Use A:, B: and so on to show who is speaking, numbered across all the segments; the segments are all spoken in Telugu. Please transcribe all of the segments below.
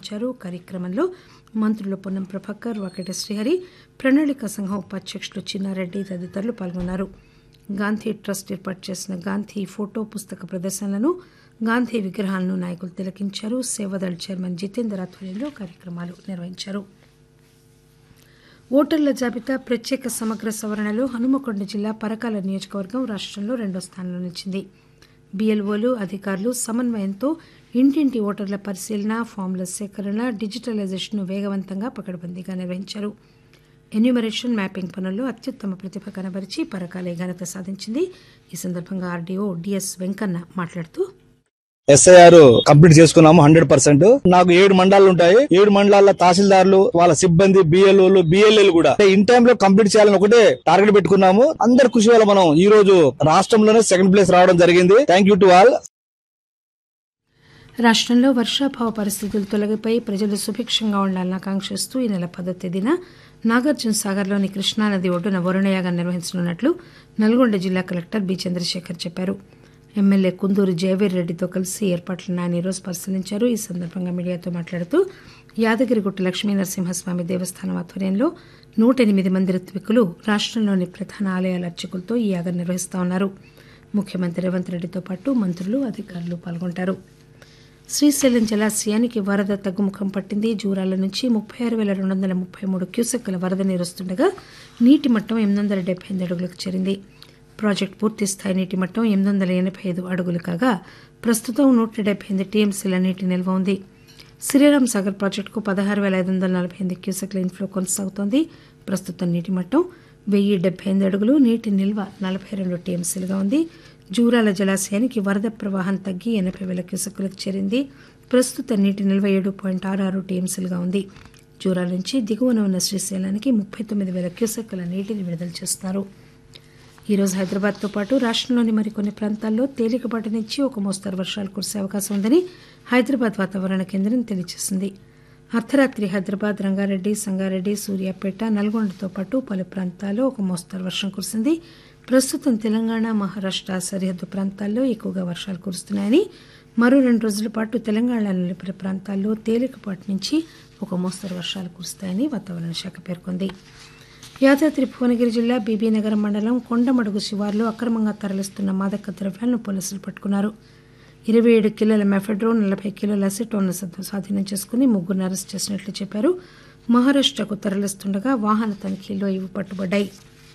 A: నిర్వహించారు కార్యక్రమంలో మంత్రులు పొన్నం ప్రభాకర్ వాకటి శ్రీహరి ప్రణాళిక సంఘం ఉపాధ్యక్షులు చిన్నారెడ్డి తదితరులు పాల్గొన్నారు గాంధీ ట్రస్ట్ ఏర్పాటు చేసిన గాంధీ ఫోటో పుస్తక ప్రదర్శనలను గాంధీ విగ్రహాలను నాయకులు తిలకించారు సేవాదళ్ చైర్మన్ జితేందర్ ఆధ్వర్యంలో కార్యక్రమాలు నిర్వహించారు ఓటర్ల జాబితా ప్రత్యేక సమగ్ర సవరణలో హనుమకొండ జిల్లా పరకాల నియోజకవర్గం రాష్ట్రంలో రెండో స్థానంలో నిలిచింది బీఎల్ఓలు అధికారులు సమన్వయంతో ఇంటింటి ఓటర్ల పరిశీలన ఫామ్ల సేకరణ డిజిటలైజేషన్ వేగవంతంగా పకడ్బందీగా నిర్వహించారు ఎన్యూమరేషన్ మ్యాపింగ్ పనుల్లో అత్యుత్తమ ప్రతిభ కనబరిచి పరకాలే ఘనత సాధించింది ఈ సందర్భంగా ఆర్డీఓ డిఎస్ వెంకన్న మాట్లాడుతూ
B: ఎస్ఐఆర్ కంప్లీట్ చేసుకున్నాము హండ్రెడ్ పర్సెంట్ నాకు ఏడు మండలాలు ఉంటాయి ఏడు మండలాల తహసీల్దార్లు వాళ్ళ సిబ్బంది బిఎల్ఓలు బిఎల్ఎల్ కూడా ఇన్ టైమ్ లో కంప్లీట్ చేయాలని ఒకటే టార్గెట్ పెట్టుకున్నాము అందరి కృషి వల్ల మనం ఈ రోజు రాష్ట్రంలోనే సెకండ్ ప్లేస్ రావడం జరిగింది థ్యాంక్ యూ టు ఆల్
A: రాష్ట్రంలో వర్షాభావ పరిస్థితులు తొలగిపోయి ప్రజలు సుభిక్షంగా ఉండాలని ఆకాంక్షిస్తూ ఈ నెల పదో తేదీన నాగార్జున సాగర్లోని కృష్ణానది ఒడ్డున వరుణయాగం నిర్వహించనున్నట్లు నల్గొండ జిల్లా కలెక్టర్ బి చంద్రశేఖర్ చెప్పారు ఎమ్మెల్యే కుందూరు జయవీర్ రెడ్డితో కలిసి ఏర్పాట్లను ఆయన ఈరోజు పరిశీలించారు ఈ సందర్భంగా మీడియాతో మాట్లాడుతూ యాదగిరిగుట్ట లక్ష్మీ నరసింహస్వామి దేవస్థానం ఆధ్వర్యంలో నూట ఎనిమిది మంది ఋత్వికులు రాష్ట్రంలోని ప్రధాన ఆలయాల అర్చకులతో ఈ యాగం నిర్వహిస్తా ఉన్నారు ముఖ్యమంత్రి రేవంత్ రెడ్డితో పాటు మంత్రులు అధికారులు పాల్గొంటారు శ్రీశైలం జలాశయానికి వరద తగ్గుముఖం పట్టింది జూరాల నుంచి ముప్పై ఆరు వేల రెండు వందల ముప్పై మూడు క్యూసెక్కుల వరద నీరు వస్తుండగా నీటి మట్టం ఎనిమిది వందల డెబ్బై ఎనిమిది అడుగులకు చేరింది ప్రాజెక్టు పూర్తి స్థాయి నీటి మట్టం ఎనిమిది వందల ఎనభై ఐదు అడుగులు కాగా ప్రస్తుతం నూట డెబ్బై ఎనిమిది టీఎంసీల నీటి నిల్వ ఉంది శ్రీరామ్ సాగర్ ప్రాజెక్టుకు పదహారు వేల ఐదు వందల నలభై ఎనిమిది క్యూసెక్ల ఇన్ఫ్లో కొనసాగుతోంది ప్రస్తుతం నీటి మట్టం వెయ్యి డెబ్బై ఎనిమిది అడుగులు నీటి నిల్వ నలభై రెండు టీఎంసీలుగా ఉంది జూరాల జలాశయానికి వరద ప్రవాహం తగ్గి ఎనభై వేల క్యూసెక్కులకు చేరింది ప్రస్తుత నీటి నిల్వ ఏడు పాయింట్ ఆరు ఆరు టీఎంసీలుగా ఉంది జూరాల నుంచి దిగువన ఉన్న శ్రీశైలానికి ముప్పై తొమ్మిది వేల క్యూసెక్కుల నీటిని విడుదల చేస్తున్నారు ఈరోజు హైదరాబాద్తో పాటు రాష్ట్రంలోని మరికొన్ని ప్రాంతాల్లో తేలికపాటి నుంచి ఒక మోస్తరు వర్షాలు కురిసే అవకాశం ఉందని హైదరాబాద్ వాతావరణ కేంద్రం తెలియజేసింది అర్ధరాత్రి హైదరాబాద్ రంగారెడ్డి సంగారెడ్డి సూర్యాపేట నల్గొండతో పాటు పలు ప్రాంతాల్లో ఒక మోస్తరు వర్షం కురిసింది ప్రస్తుతం తెలంగాణ మహారాష్ట్ర సరిహద్దు ప్రాంతాల్లో ఎక్కువగా వర్షాలు కురుస్తున్నాయని మరో రెండు రోజుల పాటు తెలంగాణలోని పలు ప్రాంతాల్లో తేలికపాటి నుంచి ఒక మోస్తరు వర్షాలు కురుస్తాయని వాతావరణ శాఖ పేర్కొంది యాదాద్రి భువనగిరి జిల్లా బీబీనగరం మండలం కొండమడుగు శివార్లో అక్రమంగా తరలిస్తున్న మాదక ద్రవ్యాలను పోలీసులు పట్టుకున్నారు ఇరవై ఏడు కిలోల మెఫెడ్రోన్ నలభై కిలోల అసిటోన్ స్వాధీనం చేసుకుని ముగ్గురిని అరెస్ట్ చేసినట్లు చెప్పారు మహారాష్టకు తరలిస్తుండగా వాహన తనిఖీల్లో ఇవి పట్టుబడ్డాయి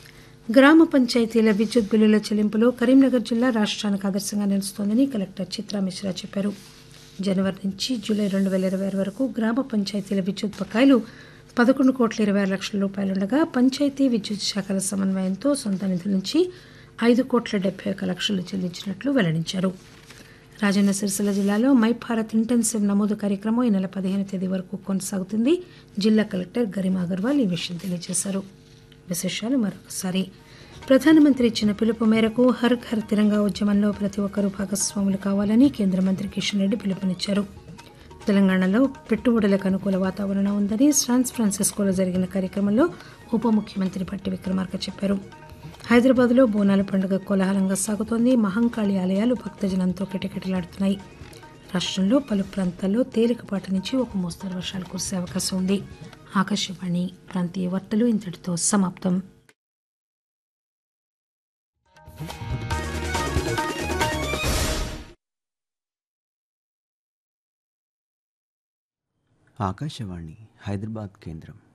A: గ్రామ పంచాయతీల విద్యుత్ బిల్లుల చెల్లింపులో కరీంనగర్ జిల్లా రాష్ట్రానికి ఆదర్శంగా నిలుస్తోందని కలెక్టర్ చిత్రా మిశ్రా చెప్పారు జనవరి నుంచి జూలై రెండు వేల ఇరవై ఆరు వరకు గ్రామ పంచాయతీల విద్యుత్ బకాయిలు పదకొండు కోట్ల ఇరవై ఆరు లక్షల రూపాయలుండగా పంచాయతీ విద్యుత్ శాఖల సమన్వయంతో సొంత నిధుల నుంచి ఐదు కోట్ల డెబ్బై ఒక్క లక్షలు చెల్లించినట్లు వెల్లడించారు రాజన్న సిరిసిల్ల జిల్లాలో మై భారత్ ఇంటెన్సివ్ నమోదు కార్యక్రమం ఈ నెల పదిహేను తేదీ వరకు కొనసాగుతుంది జిల్లా కలెక్టర్ గరిమా అగర్వాల్ ఈ విషయం తెలియజేశారు విశేషాలు మరొకసారి ప్రధానమంత్రి ఇచ్చిన పిలుపు మేరకు హర్ ఘర్ తిరంగా ఉద్యమంలో ప్రతి ఒక్కరూ భాగస్వాములు కావాలని కేంద్ర మంత్రి కిషన్ రెడ్డి పిలుపునిచ్చారు తెలంగాణలో పెట్టుబడులకు అనుకూల వాతావరణం ఉందని శాన్ ఫ్రాన్సిస్కోలో జరిగిన కార్యక్రమంలో ఉప ముఖ్యమంత్రి భట్టి విక్రమార్క చెప్పారు హైదరాబాద్లో బోనాల పండుగ కోలాహలంగా సాగుతోంది మహంకాళి ఆలయాలు భక్తజనంతో కిటకిటలాడుతున్నాయి రాష్ట్రంలో పలు ప్రాంతాల్లో తేలికపాటి నుంచి ఒక మోస్తరు వర్షాలు కురిసే అవకాశం ఉంది ఆకాశవాణి ప్రాంతీయ వార్తలు ఇంతటితో సమాప్తం
C: ఆకాశవాణి హైదరాబాద్ కేంద్రం